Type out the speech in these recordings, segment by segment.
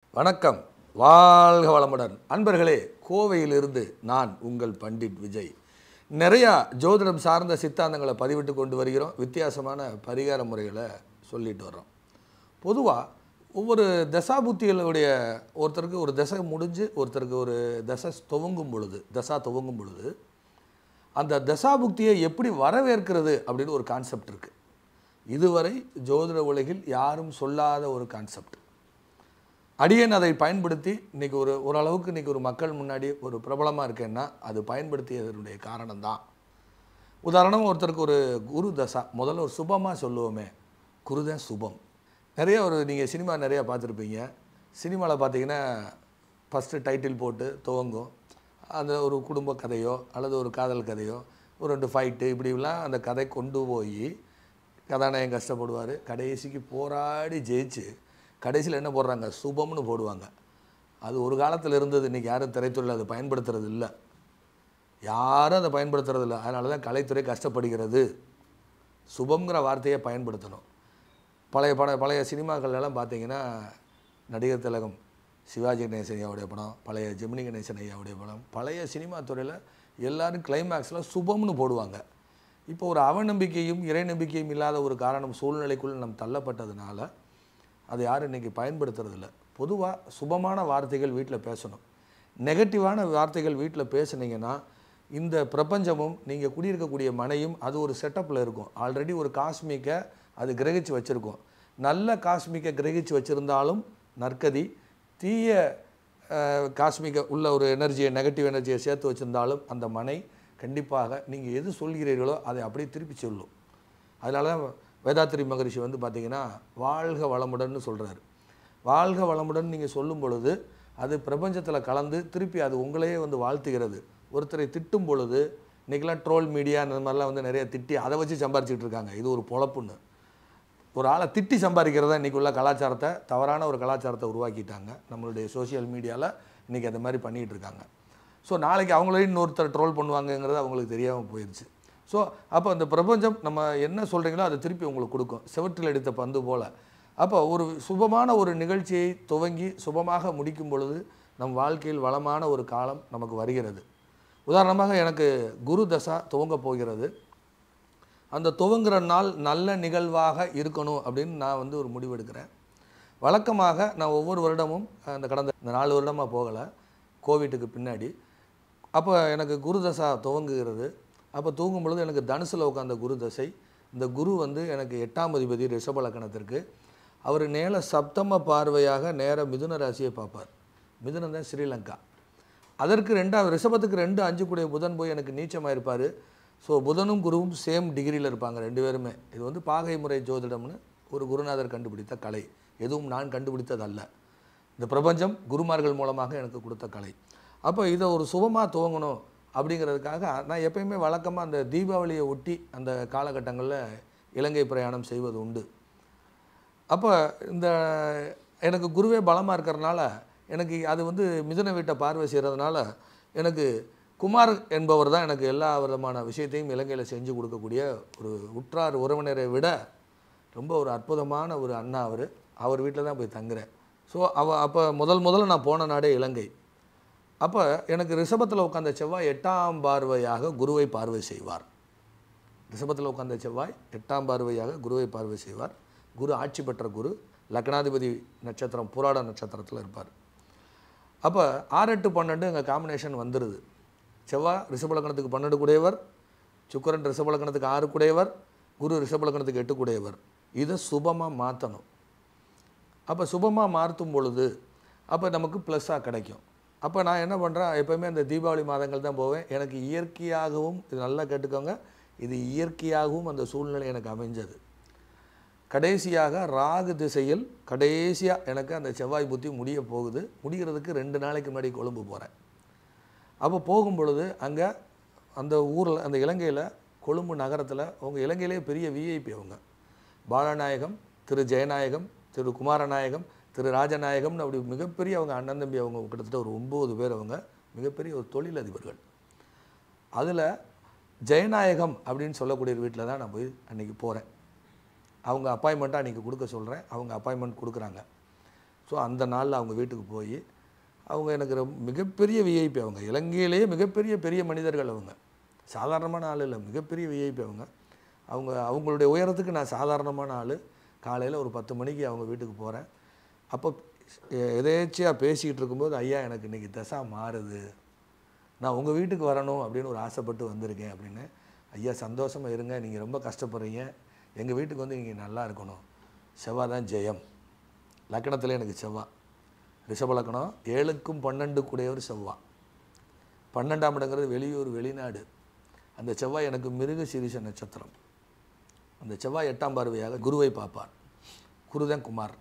வணக்கம் வாழ்க வளமுடன் அன்பர்களே கோவையிலிருந்து நான் உங்கள் பண்டிட் விஜய் நிறையா ஜோதிடம் சார்ந்த சித்தாந்தங்களை பதிவிட்டு கொண்டு வருகிறோம் வித்தியாசமான பரிகார முறைகளை சொல்லிட்டு வர்றோம் பொதுவாக ஒவ்வொரு தசாபுத்திகளுடைய ஒருத்தருக்கு ஒரு தசை முடிஞ்சு ஒருத்தருக்கு ஒரு தசை துவங்கும் பொழுது தசா துவங்கும் பொழுது அந்த தசாபுக்தியை எப்படி வரவேற்கிறது அப்படின்னு ஒரு கான்செப்ட் இருக்குது இதுவரை ஜோதிட உலகில் யாரும் சொல்லாத ஒரு கான்செப்ட் அடியேன் அதை பயன்படுத்தி இன்னைக்கு ஒரு ஓரளவுக்கு இன்னைக்கு ஒரு மக்கள் முன்னாடி ஒரு பிரபலமாக இருக்கேன்னா அது பயன்படுத்தியதனுடைய காரணம்தான் உதாரணம் ஒருத்தருக்கு ஒரு குரு தசா முதல்ல ஒரு சுபமாக சொல்லுவோமே குருதான் சுபம் நிறைய ஒரு நீங்கள் சினிமா நிறையா பார்த்துருப்பீங்க சினிமாவில் பார்த்தீங்கன்னா ஃபஸ்ட்டு டைட்டில் போட்டு துவங்கும் அந்த ஒரு குடும்ப கதையோ அல்லது ஒரு காதல் கதையோ ஒரு ரெண்டு ஃபைட்டு இப்படிலாம் அந்த கதை கொண்டு போய் கதாநாயகன் கஷ்டப்படுவார் கடைசிக்கு போராடி ஜெயிச்சு கடைசியில் என்ன போடுறாங்க சுபம்னு போடுவாங்க அது ஒரு காலத்தில் இருந்தது இன்றைக்கி யாரும் திரைத்துறையில் அதை பயன்படுத்துறது இல்லை யாரும் அதை பயன்படுத்துறது இல்லை அதனால தான் கலைத்துறை கஷ்டப்படுகிறது சுபம்ங்கிற வார்த்தையை பயன்படுத்தணும் பழைய பட பழைய சினிமாக்கள் எல்லாம் பார்த்தீங்கன்னா நடிகர் திலகம் சிவாஜி கணேசன் ஐயாவுடைய படம் பழைய ஜெமினி கணேசன் ஐயாவுடைய படம் பழைய சினிமா துறையில் எல்லாரும் கிளைமேக்ஸில் சுபம்னு போடுவாங்க இப்போ ஒரு அவநம்பிக்கையும் இறை நம்பிக்கையும் இல்லாத ஒரு காரணம் சூழ்நிலைக்குள் நம் தள்ளப்பட்டதுனால அதை யாரும் இன்றைக்கி பயன்படுத்துறதில்ல பொதுவாக சுபமான வார்த்தைகள் வீட்டில் பேசணும் நெகட்டிவான வார்த்தைகள் வீட்டில் பேசுனீங்கன்னா இந்த பிரபஞ்சமும் நீங்கள் குடியிருக்கக்கூடிய மனையும் அது ஒரு செட்டப்பில் இருக்கும் ஆல்ரெடி ஒரு காஸ்மிக்கை அது கிரகிச்சு வச்சுருக்கும் நல்ல காஸ்மிக்கை கிரகிச்சு வச்சுருந்தாலும் நற்கதி தீய காஸ்மிக்க உள்ள ஒரு எனர்ஜியை நெகட்டிவ் எனர்ஜியை சேர்த்து வச்சுருந்தாலும் அந்த மனை கண்டிப்பாக நீங்கள் எது சொல்கிறீர்களோ அதை அப்படியே திருப்பி சொல்லும் அதனால தான் வேதாத்திரி மகரிஷி வந்து பார்த்தீங்கன்னா வாழ்க வளமுடன்னு சொல்கிறாரு வாழ்க வளமுடன் நீங்கள் சொல்லும் பொழுது அது பிரபஞ்சத்தில் கலந்து திருப்பி அது உங்களையே வந்து வாழ்த்துகிறது ஒருத்தரை திட்டும் பொழுது இன்றைக்கெல்லாம் ட்ரோல் மீடியா அந்த மாதிரிலாம் வந்து நிறைய திட்டி அதை வச்சு சம்பாரிச்சிட்டு இருக்காங்க இது ஒரு பொழப்புன்னு ஒரு ஆளை திட்டி சம்பாதிக்கிறதா இன்றைக்கி உள்ள கலாச்சாரத்தை தவறான ஒரு கலாச்சாரத்தை உருவாக்கிட்டாங்க நம்மளுடைய சோஷியல் மீடியாவில் இன்றைக்கி அந்த மாதிரி பண்ணிகிட்டு இருக்காங்க ஸோ நாளைக்கு அவங்களே இன்னொருத்தர் ட்ரோல் பண்ணுவாங்கங்கிறது அவங்களுக்கு தெரியாமல் போயிடுச்சு ஸோ அப்போ அந்த பிரபஞ்சம் நம்ம என்ன சொல்கிறீங்களோ அதை திருப்பி உங்களுக்கு கொடுக்கும் செவற்றில் எடுத்த பந்து போல் அப்போ ஒரு சுபமான ஒரு நிகழ்ச்சியை துவங்கி சுபமாக முடிக்கும் பொழுது நம் வாழ்க்கையில் வளமான ஒரு காலம் நமக்கு வருகிறது உதாரணமாக எனக்கு குரு தசா துவங்க போகிறது அந்த துவங்குற நாள் நல்ல நிகழ்வாக இருக்கணும் அப்படின்னு நான் வந்து ஒரு முடிவு எடுக்கிறேன் வழக்கமாக நான் ஒவ்வொரு வருடமும் அந்த கடந்த இந்த நாலு வருடமாக போகலை கோவிட்டுக்கு பின்னாடி அப்போ எனக்கு குரு தசா துவங்குகிறது அப்போ தூங்கும் பொழுது எனக்கு தனுசில் உட்காந்த குரு தசை இந்த குரு வந்து எனக்கு எட்டாம் அதிபதி ரிஷப லக்கணத்திற்கு அவர் நேர சப்தம பார்வையாக நேர மிதுன ராசியை பார்ப்பார் மிதுனம் தான் ஸ்ரீலங்கா அதற்கு ரெண்டாவது ரிஷபத்துக்கு ரெண்டு அஞ்சு கூடிய புதன் போய் எனக்கு நீச்சமாக இருப்பார் ஸோ புதனும் குருவும் சேம் டிகிரியில் இருப்பாங்க ரெண்டு பேருமே இது வந்து பாகை முறை ஜோதிடம்னு ஒரு குருநாதர் கண்டுபிடித்த கலை எதுவும் நான் கண்டுபிடித்தது அல்ல இந்த பிரபஞ்சம் குருமார்கள் மூலமாக எனக்கு கொடுத்த கலை அப்போ இதை ஒரு சுபமாக துவங்கணும் அப்படிங்கிறதுக்காக நான் எப்பயுமே வழக்கமாக அந்த தீபாவளியை ஒட்டி அந்த காலகட்டங்களில் இலங்கை பிரயாணம் செய்வது உண்டு அப்போ இந்த எனக்கு குருவே பலமாக இருக்கிறனால எனக்கு அது வந்து மிதுன வீட்டை பார்வை செய்கிறதுனால எனக்கு குமார் என்பவர் தான் எனக்கு எல்லா விதமான விஷயத்தையும் இலங்கையில் செஞ்சு கொடுக்கக்கூடிய ஒரு உற்றார் உறவினரை விட ரொம்ப ஒரு அற்புதமான ஒரு அண்ணா அவர் அவர் வீட்டில் தான் போய் தங்குறேன் ஸோ அவ அப்போ முதல் முதல்ல நான் போன நாடே இலங்கை அப்போ எனக்கு ரிஷபத்தில் உட்காந்த செவ்வாய் எட்டாம் பார்வையாக குருவை பார்வை செய்வார் ரிஷபத்தில் உட்காந்த செவ்வாய் எட்டாம் பார்வையாக குருவை பார்வை செய்வார் குரு ஆட்சி பெற்ற குரு லக்னாதிபதி நட்சத்திரம் புராட நட்சத்திரத்தில் இருப்பார் அப்போ ஆறு எட்டு பன்னெண்டு எங்கள் காம்பினேஷன் வந்துடுது செவ்வாய் ரிஷபலக்கணத்துக்கு பன்னெண்டு கூடையவர் சுக்கரன் ரிஷபலக்கணத்துக்கு ஆறு கூடையவர் குரு ரிஷபலக்கணத்துக்கு எட்டு கூடையவர் இதை சுபமாக மாற்றணும் அப்போ சுபமாக மாற்றும் பொழுது அப்போ நமக்கு ப்ளஸ்ஸாக கிடைக்கும் அப்போ நான் என்ன பண்ணுறேன் எப்போயுமே அந்த தீபாவளி மாதங்கள் தான் போவேன் எனக்கு இயற்கையாகவும் இது நல்லா கேட்டுக்கோங்க இது இயற்கையாகவும் அந்த சூழ்நிலை எனக்கு அமைஞ்சது கடைசியாக ராகு திசையில் கடைசியாக எனக்கு அந்த செவ்வாய் புத்தி முடிய போகுது முடிகிறதுக்கு ரெண்டு நாளைக்கு முன்னாடி கொழும்பு போகிறேன் அப்போ போகும் பொழுது அங்கே அந்த ஊரில் அந்த இலங்கையில் கொழும்பு நகரத்தில் அவங்க இலங்கையிலே பெரிய விஐபி அவங்க பாலநாயகம் திரு ஜெயநாயகம் திரு குமாரநாயகம் திரு ராஜநாயகம்னு அப்படி மிகப்பெரிய அவங்க அண்ணன் தம்பி அவங்க கிட்டத்தட்ட ஒரு ஒம்பது பேர் அவங்க மிகப்பெரிய ஒரு தொழிலதிபர்கள் அதில் ஜெயநாயகம் அப்படின்னு சொல்லக்கூடிய வீட்டில் தான் நான் போய் அன்றைக்கி போகிறேன் அவங்க அப்பாயின்மெண்ட்டாக அன்றைக்கி கொடுக்க சொல்கிறேன் அவங்க அப்பாயின்மெண்ட் கொடுக்குறாங்க ஸோ அந்த நாளில் அவங்க வீட்டுக்கு போய் அவங்க எனக்கு ரொம்ப மிகப்பெரிய விஐபி அவங்க இலங்கையிலேயே மிகப்பெரிய பெரிய மனிதர்கள் அவங்க சாதாரணமான ஆள் இல்லை மிகப்பெரிய விஐபி அவங்க அவங்க அவங்களுடைய உயரத்துக்கு நான் சாதாரணமான ஆள் காலையில் ஒரு பத்து மணிக்கு அவங்க வீட்டுக்கு போகிறேன் அப்போ எ- எதேச்சியாக பேசிக்கிட்டு இருக்கும்போது ஐயா எனக்கு இன்றைக்கி தசா மாறுது நான் உங்கள் வீட்டுக்கு வரணும் அப்படின்னு ஒரு ஆசைப்பட்டு வந்திருக்கேன் அப்படின்னு ஐயா சந்தோஷமாக இருங்க நீங்கள் ரொம்ப கஷ்டப்படுறீங்க எங்கள் வீட்டுக்கு வந்து நீங்கள் நல்லா இருக்கணும் செவ்வாய் தான் ஜெயம் லக்கணத்தில் எனக்கு செவ்வாய் ரிஷப லக்கணம் ஏழுக்கும் பன்னெண்டு கூடையவர் செவ்வாய் பன்னெண்டாம் இடங்கிறது வெளியூர் வெளிநாடு அந்த செவ்வாய் எனக்கு மிருக சிரிச நட்சத்திரம் அந்த செவ்வாய் எட்டாம் பார்வையாக குருவை பார்ப்பார் குருதன் குமார்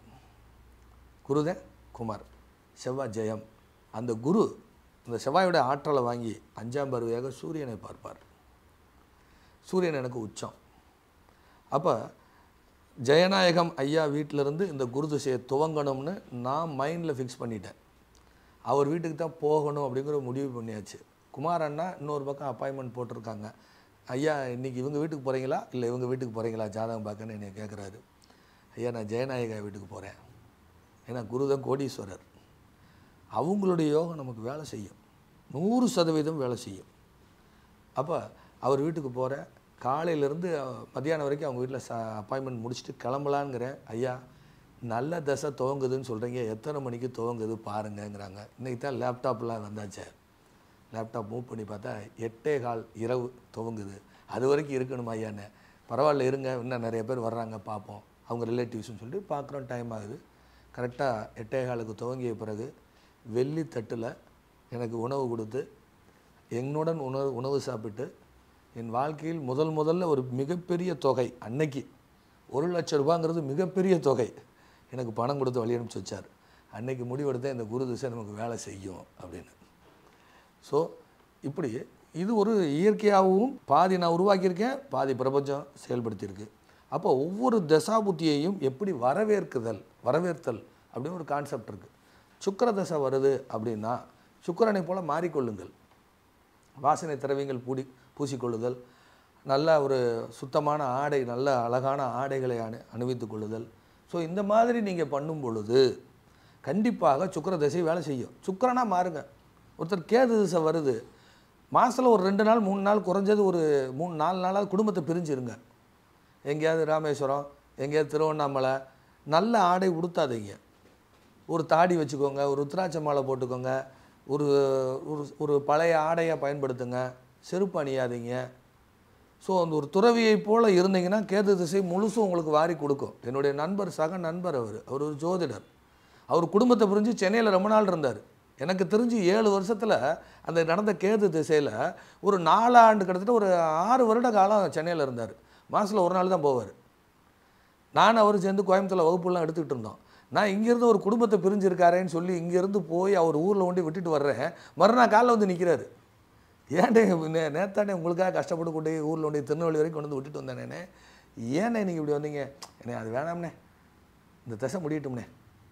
குருதன் குமார் செவ்வாய் ஜெயம் அந்த குரு அந்த செவ்வாயோட ஆற்றலை வாங்கி அஞ்சாம் பார்வையாக சூரியனை பார்ப்பார் சூரியன் எனக்கு உச்சம் அப்போ ஜெயநாயகம் ஐயா வீட்டிலேருந்து இந்த குரு திசையை துவங்கணும்னு நான் மைண்டில் ஃபிக்ஸ் பண்ணிட்டேன் அவர் வீட்டுக்கு தான் போகணும் அப்படிங்கிற முடிவு பண்ணியாச்சு குமார் அண்ணா இன்னொரு பக்கம் அப்பாயின்மெண்ட் போட்டிருக்காங்க ஐயா இன்னைக்கு இவங்க வீட்டுக்கு போகிறீங்களா இல்லை இவங்க வீட்டுக்கு போகிறீங்களா ஜாதகம் பார்க்கன்னு என்னை கேட்குறாரு ஐயா நான் ஜெயநாயகா வீட்டுக்கு போகிறேன் ஏன்னா குருதான் கோடீஸ்வரர் அவங்களுடைய யோகம் நமக்கு வேலை செய்யும் நூறு சதவீதம் வேலை செய்யும் அப்போ அவர் வீட்டுக்கு போகிறேன் காலையிலேருந்து மத்தியானம் வரைக்கும் அவங்க வீட்டில் ச அப்பாயின்மெண்ட் முடிச்சுட்டு கிளம்பலாங்கிறேன் ஐயா நல்ல தசை துவங்குதுன்னு சொல்கிறீங்க எத்தனை மணிக்கு துவங்குது பாருங்கங்கிறாங்க இன்றைக்கி தான் லேப்டாப்லாம் வந்தாச்சே லேப்டாப் மூவ் பண்ணி பார்த்தா எட்டே கால் இரவு துவங்குது அது வரைக்கும் இருக்கணுமா ஐயான்னு பரவாயில்ல இருங்க இன்னும் நிறைய பேர் வர்றாங்க பார்ப்போம் அவங்க ரிலேட்டிவ்ஸ்னு சொல்லிட்டு பார்க்குறோம் டைம் ஆகுது கரெக்டாக எட்டே காலுக்கு துவங்கிய பிறகு வெள்ளி தட்டில் எனக்கு உணவு கொடுத்து என்னுடன் உணவு உணவு சாப்பிட்டு என் வாழ்க்கையில் முதல் முதல்ல ஒரு மிகப்பெரிய தொகை அன்னைக்கு ஒரு லட்ச ரூபாங்கிறது மிகப்பெரிய தொகை எனக்கு பணம் கொடுத்து வழி அனுப்பிச்சு வச்சார் அன்னைக்கு முடிவெடுத்தேன் இந்த குரு திசை நமக்கு வேலை செய்யும் அப்படின்னு ஸோ இப்படி இது ஒரு இயற்கையாகவும் பாதி நான் உருவாக்கியிருக்கேன் பாதி பிரபஞ்சம் செயல்படுத்தியிருக்கு அப்போ ஒவ்வொரு தசாபுத்தியையும் எப்படி வரவேற்குதல் வரவேற்தல் அப்படின்னு ஒரு கான்செப்ட் இருக்குது சுக்கிர தசை வருது அப்படின்னா சுக்கிரனை போல மாறிக்கொள்ளுங்கள் வாசனை திரவியங்கள் பூடி பூசிக்கொள்ளுதல் நல்ல ஒரு சுத்தமான ஆடை நல்ல அழகான ஆடைகளை அணி அணிவித்துக் கொள்ளுதல் ஸோ இந்த மாதிரி நீங்கள் பண்ணும் பொழுது கண்டிப்பாக சுக்கிர திசை வேலை செய்யும் சுக்கிரனா மாறுங்க ஒருத்தர் கேது திசை வருது மாதத்தில் ஒரு ரெண்டு நாள் மூணு நாள் குறைஞ்சது ஒரு மூணு நாலு நாளாவது குடும்பத்தை பிரிஞ்சிருங்க எங்கேயாவது ராமேஸ்வரம் எங்கேயாவது திருவண்ணாமலை நல்ல ஆடை உடுத்தாதீங்க ஒரு தாடி வச்சுக்கோங்க ஒரு ருத்ராட்ச மாலை போட்டுக்கோங்க ஒரு ஒரு ஒரு பழைய ஆடையை பயன்படுத்துங்க செருப்பு அணியாதீங்க ஸோ அந்த ஒரு துறவியைப் போல் இருந்தீங்கன்னா கேது திசை முழுசும் உங்களுக்கு வாரி கொடுக்கும் என்னுடைய நண்பர் சக நண்பர் அவர் அவர் ஒரு ஜோதிடர் அவர் குடும்பத்தை புரிஞ்சு சென்னையில் ரொம்ப நாள் இருந்தார் எனக்கு தெரிஞ்சு ஏழு வருஷத்தில் அந்த நடந்த கேது திசையில் ஒரு நாலு ஆண்டு கிட்டத்தட்ட ஒரு ஆறு வருட காலம் சென்னையில் இருந்தார் மாதத்தில் ஒரு நாள் தான் போவார் நான் அவர் சேர்ந்து கோயம்புத்தூர்ல வகுப்புலாம் எடுத்துக்கிட்டு இருந்தோம் நான் இங்கேருந்து ஒரு குடும்பத்தை பிரிஞ்சிருக்காரேன்னு சொல்லி இங்கேருந்து போய் அவர் ஊரில் கொண்டு விட்டுட்டு வர்றேன் மறுநாள் காலைல வந்து நிற்கிறாரு ஏன்டே நே நேத்தானே உங்களுக்காக கஷ்டப்பட்டு கொண்டு போய் ஊரில் கொண்டு போய் திருநெல்வேலி வரைக்கும் கொண்டு வந்து விட்டுட்டு வந்தேனே ஏண்ணே நீங்கள் இப்படி வந்தீங்க என்னே அது வேணாம்னே இந்த திசை முடியட்டும்னே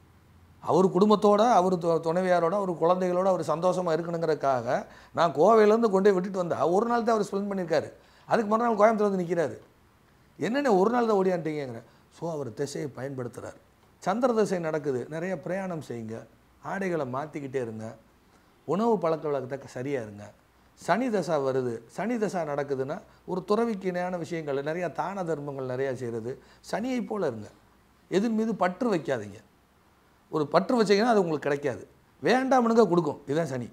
அவர் குடும்பத்தோட அவர் து- துணைவியாரோட அவர் குழந்தைகளோட அவர் சந்தோஷமாக இருக்கணுங்கிறதுக்காக நான் கோவையிலேருந்து கொண்டு போய் விட்டுட்டு வந்தேன் ஒரு நாள் தான் அவர் ஸ்பெண்ட் பண்ணியிருக்காரு அதுக்கு மறுநாள் கோயம்புத்தூர் வந்து நிற்கிறாரு என்னென்ன ஒரு நாள் தான் ஓடியான்ட்டீங்கிற ஸோ அவர் திசையை பயன்படுத்துகிறார் சந்திர திசை நடக்குது நிறைய பிரயாணம் செய்யுங்க ஆடைகளை மாற்றிக்கிட்டே இருங்க உணவு பழக்க வழக்கத்தை சரியாக இருங்க சனி தசா வருது சனி தசா நடக்குதுன்னா ஒரு துறவிக்கு இணையான விஷயங்கள் நிறையா தான தர்மங்கள் நிறையா செய்கிறது சனியை போல இருங்க எதின் மீது பற்று வைக்காதீங்க ஒரு பற்று வச்சீங்கன்னா அது உங்களுக்கு கிடைக்காது வேண்டாம்னுங்க கொடுக்கும் இதுதான் சனி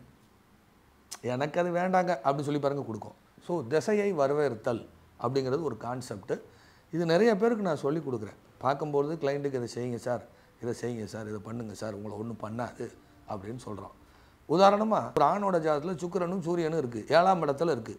எனக்கு அது வேண்டாங்க அப்படின்னு சொல்லி பாருங்க கொடுக்கும் ஸோ திசையை வரவேற்தல் அப்படிங்கிறது ஒரு கான்செப்ட்டு இது நிறைய பேருக்கு நான் சொல்லி கொடுக்குறேன் பார்க்கும்போது கிளைண்ட்டுக்கு இதை செய்யுங்க சார் இதை செய்யுங்க சார் இதை பண்ணுங்க சார் உங்களை ஒன்றும் பண்ணாது அப்படின்னு சொல்கிறோம் உதாரணமாக ஒரு ஆணோட ஜாதத்தில் சுக்கிரனும் சூரியனும் இருக்குது ஏழாம் இடத்துல இருக்குது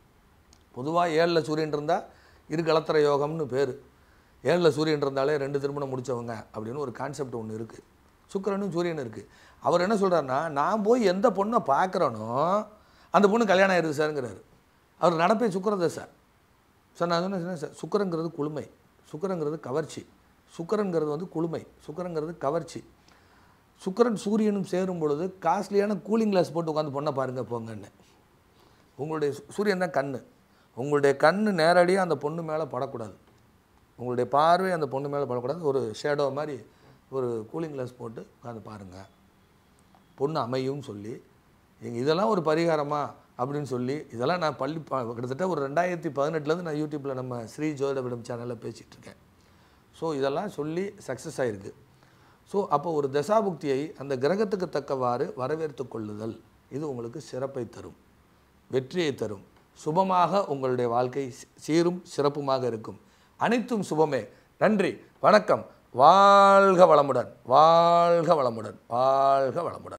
பொதுவாக ஏழில் சூரியன் இருந்தால் இரு கலத்திர யோகம்னு பேர் ஏழில் சூரியன் இருந்தாலே ரெண்டு திருமணம் முடிச்சவங்க அப்படின்னு ஒரு கான்செப்ட் ஒன்று இருக்குது சுக்கிரனும் சூரியனும் இருக்குது அவர் என்ன சொல்கிறாருன்னா நான் போய் எந்த பொண்ணை பார்க்குறேனோ அந்த பொண்ணு கல்யாணம் ஆயிடுது சார்ங்கிறாரு அவர் நடப்பே சுக்கரதசை சார் நான் சொன்னேன் சார் சுக்கரங்கிறது குளுமை சுக்கரங்கிறது கவர்ச்சி சுக்கரங்கிறது வந்து குளுமை சுக்கரங்கிறது கவர்ச்சி சுக்கரன் சூரியனும் சேரும் பொழுது காஸ்ட்லியான கூலிங் கிளாஸ் போட்டு உட்காந்து பொண்ணை பாருங்க போங்கன்னு உங்களுடைய சு- சூரியன் தான் கண் உங்களுடைய கண் நேரடியாக அந்த பொண்ணு மேலே படக்கூடாது உங்களுடைய பார்வை அந்த பொண்ணு மேலே படக்கூடாது ஒரு ஷேடோ மாதிரி ஒரு கூலிங் கிளாஸ் போட்டு உட்காந்து பாருங்கள் பொண்ணு அமையும் சொல்லி எங்க இதெல்லாம் ஒரு பரிகாரமா அப்படின்னு சொல்லி இதெல்லாம் நான் பள்ளி ப- கிட்டத்தட்ட ஒரு ரெண்டாயிரத்தி பதினெட்டுலேருந்து நான் யூடியூப்பில் நம்ம ஸ்ரீ ஜோதிடவிடம் சேனலில் பேசிகிட்டு இருக்கேன் ஸோ இதெல்லாம் சொல்லி சக்ஸஸ் ஆயிருக்கு ஸோ அப்போ ஒரு தசாபுக்தியை அந்த கிரகத்துக்கு தக்கவாறு வரவேற்று கொள்ளுதல் இது உங்களுக்கு சிறப்பை தரும் வெற்றியை தரும் சுபமாக உங்களுடைய வாழ்க்கை சி- சீரும் சிறப்புமாக இருக்கும் அனைத்தும் சுபமே நன்றி வணக்கம் வாழ்க வளமுடன் வாழ்க வளமுடன் வாழ்க வளமுடன்